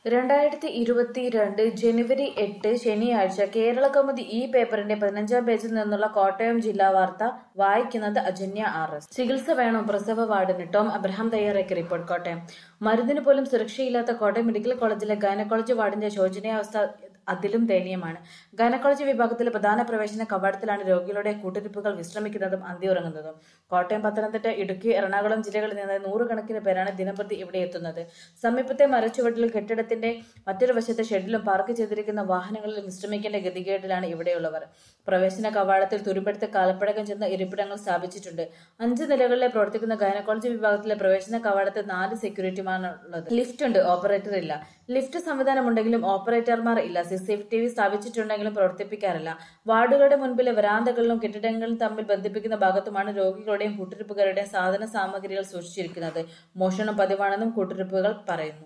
രണ്ടായിരത്തി ഇരുപത്തിരണ്ട് ജനുവരി എട്ട് ശനിയാഴ്ച കേരള കൗമുദി ഈ പേപ്പറിന്റെ പതിനഞ്ചാം പേജിൽ നിന്നുള്ള കോട്ടയം ജില്ലാ വാർത്ത വായിക്കുന്നത് അജന്യ ആർ എസ് ചികിത്സ വേണം പ്രസവ വാർഡിന് ടോം അബ്രഹാം തയ്യാറാക്കിയ റിപ്പോർട്ട് കോട്ടയം മരുന്നിന് പോലും സുരക്ഷയില്ലാത്ത കോട്ടയം മെഡിക്കൽ കോളേജിലെ ഗൈനക്കോളജി വാർഡിന്റെ ശോചനീയാവസ്ഥ അതിലും ദയനീയമാണ് ഗൈനക്കോളജി വിഭാഗത്തിലെ പ്രധാന പ്രവേശന കവാടത്തിലാണ് രോഗികളുടെ കൂട്ടിരിപ്പുകൾ വിശ്രമിക്കുന്നതും അന്തിയുറങ്ങുന്നതും കോട്ടയം പത്തനംതിട്ട ഇടുക്കി എറണാകുളം ജില്ലകളിൽ നിന്ന് നൂറുകണക്കിന് പേരാണ് ദിനംപ്രതി ഇവിടെ എത്തുന്നത് സമീപത്തെ മരച്ചുവട്ടിൽ കെട്ടിടത്തിന്റെ മറ്റൊരു വശത്തെ ഷെഡിലും പാർക്ക് ചെയ്തിരിക്കുന്ന വാഹനങ്ങളിൽ വിശ്രമിക്കേണ്ട ഗതികേടിലാണ് ഇവിടെയുള്ളവർ പ്രവേശന കവാടത്തിൽ തുരുമ്പെടുത്ത് കാലപ്പഴക്കം ചെന്ന ഇരിപ്പിടങ്ങൾ സ്ഥാപിച്ചിട്ടുണ്ട് അഞ്ച് നിലകളിലെ പ്രവർത്തിക്കുന്ന ഗൈനക്കോളജി വിഭാഗത്തിലെ പ്രവേശന കവാടത്തിൽ നാല് സെക്യൂരിറ്റിമാരുള്ളത് ലിഫ്റ്റ് ഉണ്ട് ഓപ്പറേറ്റർ ഇല്ല ലിഫ്റ്റ് സംവിധാനമുണ്ടെങ്കിലും ഓപ്പറേറ്റർമാർ ഇല്ല സി സി ടി വി സ്ഥാപിച്ചിട്ടുണ്ടെങ്കിലും പ്രവർത്തിപ്പിക്കാറില്ല വാർഡുകളുടെ മുൻപിലെ വരാന്തകളിലും കെട്ടിടങ്ങളും തമ്മിൽ ബന്ധിപ്പിക്കുന്ന ഭാഗത്തുമാണ് രോഗികളുടെയും കൂട്ടിരിപ്പുകാരുടെയും സാധന സാമഗ്രികൾ സൂക്ഷിച്ചിരിക്കുന്നത് മോഷണം പതിവാണെന്നും കൂട്ടിരിപ്പുകൾ പറയുന്നു